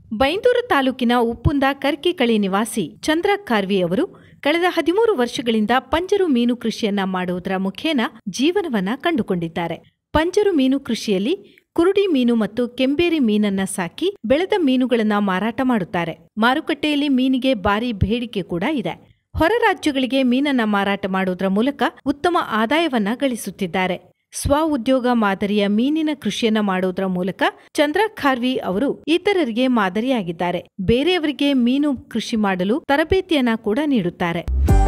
ಬೈಂದೂರು ತಾಲೂಕಿನ ಉಪ್ಪುಂದ ಕರ್ಕಿಕಳಿ ನಿವಾಸಿ ಚಂದ್ರ ಖಾರ್ವಿ ಅವರು ಕಳೆದ ಹದಿಮೂರು ವರ್ಷಗಳಿಂದ ಪಂಜರು ಮೀನು ಕೃಷಿಯನ್ನ ಮಾಡುವುದರ ಮುಖೇನ ಜೀವನವನ್ನ ಕಂಡುಕೊಂಡಿದ್ದಾರೆ ಪಂಜರು ಮೀನು ಕೃಷಿಯಲ್ಲಿ ಕುರುಡಿ ಮೀನು ಮತ್ತು ಕೆಂಬೇರಿ ಮೀನನ್ನ ಸಾಕಿ ಬೆಳೆದ ಮೀನುಗಳನ್ನ ಮಾರಾಟ ಮಾಡುತ್ತಾರೆ ಮಾರುಕಟ್ಟೆಯಲ್ಲಿ ಮೀನಿಗೆ ಭಾರಿ ಬೇಡಿಕೆ ಕೂಡ ಇದೆ ಹೊರ ರಾಜ್ಯಗಳಿಗೆ ಮೀನನ್ನ ಮಾರಾಟ ಮಾಡುವುದರ ಮೂಲಕ ಉತ್ತಮ ಆದಾಯವನ್ನ ಗಳಿಸುತ್ತಿದ್ದಾರೆ ಸ್ವ ಉದ್ಯೋಗ ಮಾದರಿಯ ಮೀನಿನ ಕೃಷಿಯನ್ನ ಮಾಡುವುದರ ಮೂಲಕ ಚಂದ್ರ ಖಾರ್ವಿ ಅವರು ಇತರರಿಗೆ ಮಾದರಿಯಾಗಿದ್ದಾರೆ ಬೇರೆಯವರಿಗೆ ಮೀನು ಕೃಷಿ ಮಾಡಲು ತರಬೇತಿಯನ್ನ ಕೂಡ ನೀಡುತ್ತಾರೆ